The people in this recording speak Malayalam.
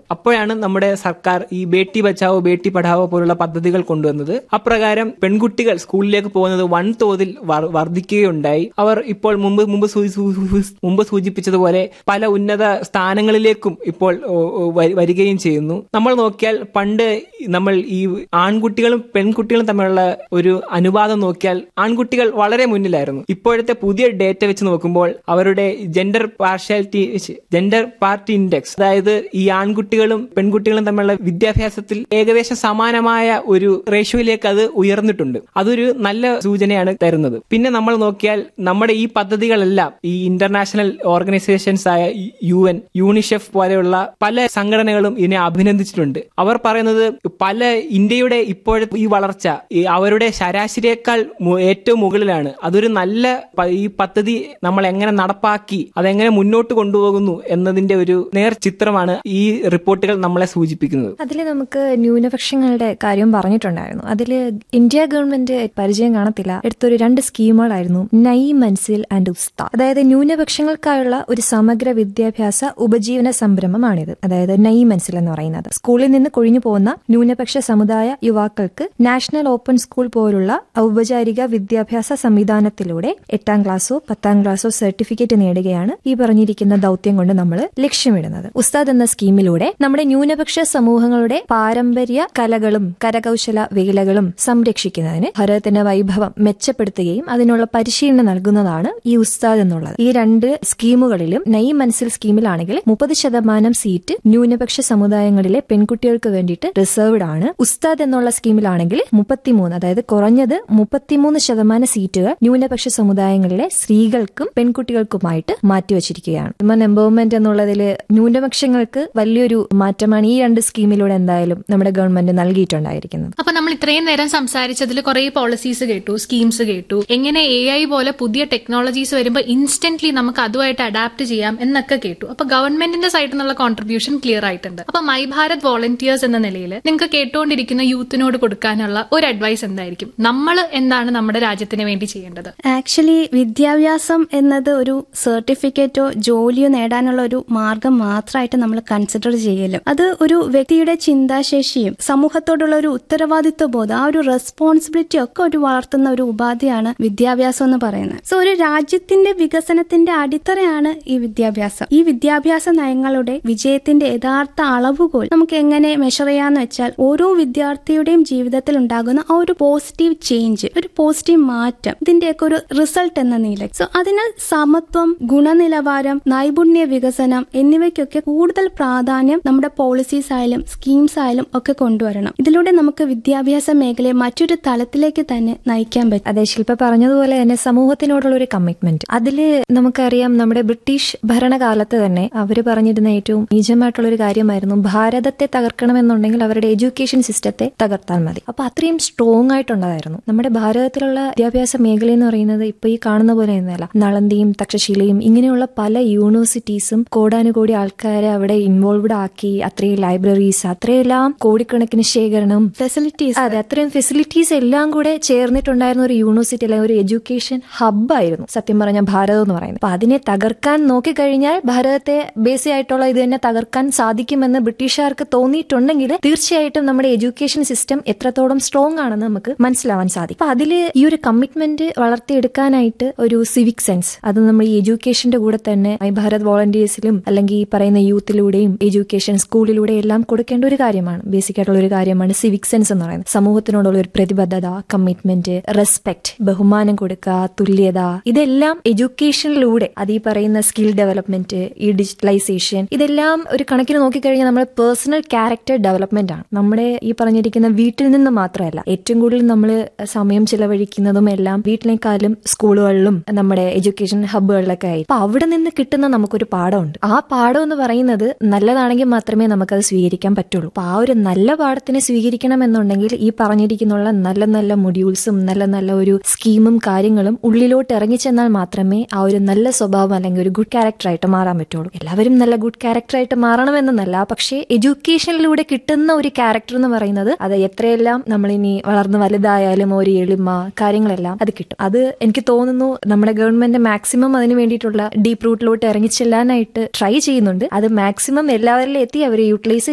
അപ്പോഴാണ് നമ്മുടെ സർക്കാർ ഈ ബേട്ടി ബച്ചാവോ ബേട്ടി പഠാവോ പോലുള്ള പദ്ധതികൾ കൊണ്ടുവന്നത് അപ്രകാരം പെൺകുട്ടികൾ സ്കൂളിലേക്ക് പോകുന്നത് വൻതോതിൽ വർ- വർദ്ധിക്കുകയുണ്ടായി അവർ ഇപ്പോൾ മുമ്പ് മുമ്പ് സൂ- സൂ- സൂ- മുമ്പ് സൂചിപ്പിച്ചതുപോലെ പല ഉന്നത സ്ഥാനങ്ങളിലേക്കും ഇപ്പോൾ ഓ, ഓ, വ- വരികയും ചെയ്യുന്നു നമ്മൾ നോക്കിയാൽ പണ്ട് നമ്മൾ ഈ ആൺകുട്ടികളും പെൺകുട്ടികളും തമ്മിലുള്ള ഒരു അനുപാതം നോക്കിയാൽ ആൺകുട്ടികൾ വളരെ മുന്നിലായിരുന്നു ഇപ്പോഴത്തെ പുതിയ ഡേറ്റ വെച്ച് നോക്കുമ്പോൾ അവരുടെ gender partiality gender parity index അതായത് ഈ ആൺകുട്ടികളും പെൺകുട്ടികളും തമ്മിലുള്ള വിദ്യാഭ്യാസത്തിൽ ഏകദേശം സമാനമായ ഒരു റേഷ്യോയിലേക്ക് അത് ഉയർന്നിട്ടുണ്ട് അതൊരു നല്ല സൂചനയാണ് തരുന്നത് പിന്നെ നമ്മൾ നോക്കിയാൽ നമ്മുടെ ഈ പദ്ധതികളെല്ലാം ഈ ഇന്റർനാഷണൽ ഓർഗനൈസേഷൻസ് ആയ യു എൻ യൂണിഷെഫ് പോലെയുള്ള പല സംഘടനകളും ഇതിനെ അഭിനന്ദിച്ചിട്ടുണ്ട് അവർ പറയുന്നത് പല ഇന്ത്യയുടെ ഇപ്പോഴത്തെ ഈ വളർച്ച ഈ അവരുടെ ശരാശരിയേക്കാൾ മു- ഏറ്റവും മുകളിലാണ് അതൊരു നല്ല പ- ഈ പദ്ധതി നമ്മൾ എങ്ങനെ നടപ്പാക്കി അതെങ്ങനെ മുന്നോട്ട് കൊണ്ടുപോകുന്നു എന്നതിന്റെ ഒരു നേർ ചിത്രമാണ് ഈ റിപ്പോർട്ടുകൾ നമ്മളെ സൂചിപ്പിക്കുന്നത് അതിൽ നമുക്ക് ന്യൂനപക്ഷങ്ങളുടെ കാര്യം പറഞ്ഞിട്ടുണ്ടായിരുന്നു അതിൽ ഇന്ത്യ ഗവൺമെന്റ് പരിചയം കാണത്തില്ല എടുത്തൊരു രണ്ട് സ്കീമുകളായിരുന്നു നൈ മൻസിൽ ആൻഡ് ഉസ്ത അതായത് ന്യൂനപക്ഷങ്ങൾക്കായുള്ള ഒരു സമഗ്ര വിദ്യാഭ്യാസ ഉപജീവന സംരംഭമാണിത് അതായത് നൈ മൻസിൽ എന്ന് പറയുന്നത് സ്കൂളിൽ നിന്ന് കൊഴിഞ്ഞു പോകുന്ന ന്യൂനപക്ഷ സമുദായ യുവാക്കൾക്ക് നാഷണൽ ഓപ്പൺ സ്കൂൾ പോലുള്ള ഔപചാരിക വിദ്യാഭ്യാസ സംവിധാനത്തിലൂടെ എട്ടാം ക്ലാസ്സോ പത്താം ക്ലാസ്സോ സർട്ടിഫിക്കറ്റ് നേടുകയാണ് ഈ പറഞ്ഞിരിക്കുന്ന ദൗത്യം കൊണ്ട് നമ്മൾ ലക്ഷ്യമിടുന്നത് ഉസ്താദ് എന്ന സ്കീമിലൂടെ നമ്മുടെ ന്യൂനപക്ഷ സമൂഹങ്ങളുടെ പാരമ്പര്യ കലകളും കരകൗശല വേലകളും സംരക്ഷിക്കുന്നതിന് ഭാരതത്തിന്റെ വൈഭവം മെച്ചപ്പെടുത്തുകയും അതിനുള്ള പരിശീലനം നൽകുന്നതാണ് ഈ ഉസ്താദ് എന്നുള്ളത് ഈ രണ്ട് സ്കീമുകളിലും നൈ മൻസിൽ സ്കീമിലാണെങ്കിൽ മുപ്പത് ശതമാനം സീറ്റ് ന്യൂനപക്ഷ സമുദായങ്ങളിലെ പെൺകുട്ടികൾക്ക് വേണ്ടിയിട്ട് റിസർവ്ഡ് ആണ് ഉസ്താദ് എന്നുള്ള സ്കീമിലാണെങ്കിൽ മുപ്പത്തിമൂന്ന് അതായത് കുറഞ്ഞത് മുപ്പത്തിമൂന്ന് ശതമാനം സീറ്റുകൾ ന്യൂനപക്ഷ സമുദായങ്ങളിലെ സ്ത്രീകൾക്കും പെൺകുട്ടികൾക്കുമായിട്ട് മാറ്റിവെച്ചിരിക്കുകയാണ് വിമൻ എംപവർമെന്റ് എന്നുള്ളതിൽ ന്യൂനപക്ഷങ്ങൾക്ക് വലിയൊരു മാറ്റമാണ് ഈ രണ്ട് സ്കീമിലൂടെ എന്തായാലും നമ്മുടെ ഗവൺമെന്റ് നൽകിയിട്ടുണ്ടായിരിക്കുന്നത് അപ്പൊ നമ്മൾ ഇത്രയും നേരം സംസാരിച്ചതിൽ കുറെ പോളിസീസ് കേട്ടു സ്കീംസ് കേട്ടു എങ്ങനെ എ ഐ പോലെ പുതിയ ടെക്നോളജീസ് വരുമ്പോൾ ഇൻസ്റ്റന്റ്ലി നമുക്ക് അതുമായിട്ട് അഡാപ്റ്റ് ചെയ്യാം എന്നൊക്കെ കേട്ടു അപ്പൊ ഗവൺമെന്റിന്റെ സൈഡിൽ നിന്നുള്ള കോൺട്രിബ്യൂഷൻ ക്ലിയർ ആയിട്ടുണ്ട് അപ്പൊ മൈ ഭാരത് വോളണ്ടിയേഴ്സ് എന്ന നിലയിൽ നിങ്ങൾക്ക് കേട്ടുകൊണ്ടിരിക്കുന്ന യൂത്തിനോട് കൊടുക്കാനുള്ള ഒരു അഡ്വൈസ് എന്തായിരിക്കും നമ്മൾ എന്താണ് നമ്മുടെ രാജ്യത്തിന് വേണ്ടി ചെയ്യേണ്ടത് ആക്ച്വലി വിദ്യാഭ്യാസം എന്നത് ഒരു സർട്ടിഫിക്കറ്റോ ജോലിയോ നേടാനുള്ള ഒരു മാർഗം മാത്രമായിട്ട് നമ്മൾ കൺസിഡർ ചെയ്യലും അത് ഒരു വ്യക്തിയുടെ ചിന്താശേഷിയും സമൂഹത്തോടുള്ള ഒരു ഉത്തരവാദിത്വ ബോധം ആ ഒരു റെസ്പോൺസിബിലിറ്റി ഒക്കെ ഒരു വളർത്തുന്ന ഒരു ഉപാധിയാണ് വിദ്യാഭ്യാസം എന്ന് പറയുന്നത് സോ ഒരു രാജ്യത്തിന്റെ വികസനത്തിന്റെ അടിത്തറയാണ് ഈ വിദ്യാഭ്യാസം ഈ വിദ്യാഭ്യാസ നയങ്ങളുടെ വിജയത്തിന്റെ യഥാർത്ഥ അളവുകോൽ നമുക്ക് എങ്ങനെ മെഷർ ചെയ്യാന്ന് വെച്ചാൽ ഓരോ വിദ്യാർത്ഥിയുടെയും ജീവിതത്തിൽ ഉണ്ടാകുന്ന ആ ഒരു പോസിറ്റീവ് ചേഞ്ച് ഒരു പോസിറ്റീവ് മാറ്റം ഇതിന്റെയൊക്കെ ഒരു റിസൾട്ട് എന്ന നില സോ അതിനാൽ സമത്വം ഗുണനിലവാരം നൈപുണ്യ വികസനം എന്നിവയ്ക്കൊക്കെ കൂടുതൽ പ്രാധാന്യം നമ്മുടെ പോളിസീസ് ആയാലും സ്കീംസ് ആയാലും ഒക്കെ കൊണ്ടുവരണം ഇതിലൂടെ നമുക്ക് വിദ്യാഭ്യാസ മേഖലയെ മറ്റൊരു തലത്തിലേക്ക് തന്നെ നയിക്കാൻ പറ്റും അതെ ശില്പ പറഞ്ഞതുപോലെ തന്നെ സമൂഹത്തിനോടുള്ള ഒരു കമ്മിറ്റ്മെന്റ് അതില് നമുക്കറിയാം നമ്മുടെ ബ്രിട്ടീഷ് ഭരണകാലത്ത് തന്നെ അവര് പറഞ്ഞിരുന്ന ഏറ്റവും നീചമായിട്ടുള്ള ഒരു കാര്യമായിരുന്നു ഭാരതത്തെ തകർക്കണമെന്നുണ്ടെങ്കിൽ അവരുടെ എഡ്യൂക്കേഷൻ സിസ്റ്റത്തെ തകർത്താൽ മതി അപ്പൊ അത്രയും സ്ട്രോങ് ആയിട്ടുള്ളതായിരുന്നു നമ്മുടെ ഭാരതത്തിലുള്ള വിദ്യാഭ്യാസ മേഖല എന്ന് പറയുന്നത് ഇപ്പൊ ഈ കാണുന്ന പോലെ ഒന്നുമല്ല നളന്തിയും തക്ഷശിലയും ഇങ്ങനെയുള്ള പല യൂണിവേഴ്സിറ്റീസും കോടാനുകോടി ആൾക്കാരെ അവിടെ ഇൻവോൾവ്ഡ് ആക്കി അത്രയും ലൈബ്രറീസ് അത്രയെല്ലാം കോടിക്കണക്കിന് ശേഖരണം ഫെസിലിറ്റീസ് അതെ അത്രയും ഫെസിലിറ്റീസ് എല്ലാം കൂടെ ചേർന്നിട്ടുണ്ടായിരുന്ന ഒരു യൂണിവേഴ്സിറ്റി അല്ലെങ്കിൽ ഒരു എഡ്യൂക്കേഷൻ ഹബ്ബായിരുന്നു സത്യം പറഞ്ഞ ഭാരതം എന്ന് പറയുന്നത് അപ്പൊ അതിനെ തകർക്കാൻ നോക്കിക്കഴിഞ്ഞാൽ ഭാരതത്തെ ബേസി ആയിട്ടുള്ള ഇത് തന്നെ തകർക്കാൻ സാധിക്കുമെന്ന് ബ്രിട്ടീഷുകാർക്ക് തോന്നിയിട്ടുണ്ടെങ്കിൽ തീർച്ചയായിട്ടും നമ്മുടെ എഡ്യൂക്കേഷൻ സിസ്റ്റം എത്രത്തോളം സ്ട്രോങ് ആണെന്ന് നമുക്ക് മനസ്സിലാവാൻ സാധിക്കും അപ്പൊ അതിൽ ഈ ഒരു കമ്മിറ്റ്മെന്റ് വളർത്തിയെടുക്കാനായിട്ട് ഒരു സിവിക് സെൻസ് അത് നമ്മൾ ഈ എഡ്യൂക്കേഷന്റെ കൂടെ തന്നെ ഈ ഭാരത് വോളണ്ടിയേഴ്സിലും അല്ലെങ്കിൽ ഈ പറയുന്ന യൂത്തിലൂടെയും എഡ്യൂക്കേഷൻ സ്കൂളിലൂടെ എല്ലാം കൊടുക്കേണ്ട ഒരു കാര്യമാണ് ബേസിക് ആയിട്ടുള്ള ഒരു കാര്യമാണ് സിവിക് സെൻസ് എന്ന് പറയുന്നത് സമൂഹത്തിനോടുള്ള ഒരു പ്രതിബദ്ധത കമ്മിറ്റ്മെന്റ് റെസ്പെക്ട് ബഹുമാനം കൊടുക്കുക തുല്യത ഇതെല്ലാം എഡ്യൂക്കേഷനിലൂടെ അത് ഈ പറയുന്ന സ്കിൽ ഡെവലപ്മെന്റ് ഈ ഡിജിറ്റലൈസേഷൻ ഇതെല്ലാം ഒരു കണക്കിന് നോക്കിക്കഴിഞ്ഞാൽ നമ്മുടെ പേഴ്സണൽ ക്യാരക്ടർ ഡെവലപ്മെന്റ് ആണ് നമ്മുടെ ഈ പറഞ്ഞിരിക്കുന്ന വീട്ടിൽ നിന്ന് മാത്രമല്ല ഏറ്റവും കൂടുതൽ നമ്മൾ സമയം ചിലവഴിക്കുന്നതും എല്ലാം വീട്ടിനേക്കാളും സ്കൂളുകളിലും നമ്മുടെ എഡ്യൂക്കേഷൻ ഹബ്ബുകളിലൊക്കെ ആയി അപ്പൊ അവിടെ നിന്ന് കിട്ടുന്ന നമുക്കൊരു പാഠമുണ്ട് ആ പാഠം എന്ന് പറയുന്നത് നല്ലതാണെങ്കിൽ മാത്രമേ നമുക്കത് സ്വീകരിക്കാൻ പറ്റുള്ളൂ അപ്പൊ ആ ഒരു നല്ല പാഠത്തിനെ സ്വീകരിക്കണം എന്നുണ്ടെങ്കിൽ ഈ പറഞ്ഞിരിക്കുന്ന നല്ല നല്ല മൊഡ്യൂൾസും നല്ല നല്ല ഒരു സ്കീമും കാര്യങ്ങളും ഉള്ളിലോട്ട് ഇറങ്ങിച്ചെന്നാൽ മാത്രമേ ആ ഒരു നല്ല സ്വഭാവം അല്ലെങ്കിൽ ഒരു ഗുഡ് ക്യാരക്ടറായിട്ട് മാറാൻ പറ്റുള്ളൂ എല്ലാവരും നല്ല ഗുഡ് ക്യാരക്ടറായിട്ട് മാറണമെന്നല്ല പക്ഷേ എഡ്യൂക്കേഷനിലൂടെ കിട്ടുന്ന ഒരു ക്യാരക്ടർ എന്ന് പറയുന്നത് അത് എത്രയെല്ലാം നമ്മളിനി വളർന്ന് വലുതായാലും ഒരു എളിമ കാര്യങ്ങളെല്ലാം അത് കിട്ടും അത് എനിക്ക് തോന്നുന്നു നമ്മുടെ ഗവൺമെന്റ് മാക്സിമം അതിന് വേണ്ടിയിട്ടുള്ള ഡീപ്പ് റൂട്ടിലോട്ട് ഇറങ്ങിച്ചെല്ലാനായിട്ട് ട്രൈ ചെയ്യുന്നുണ്ട് അത് മാക്സിമം എല്ലാവരിലും എത്തി അവർ യൂട്ടിലൈസ്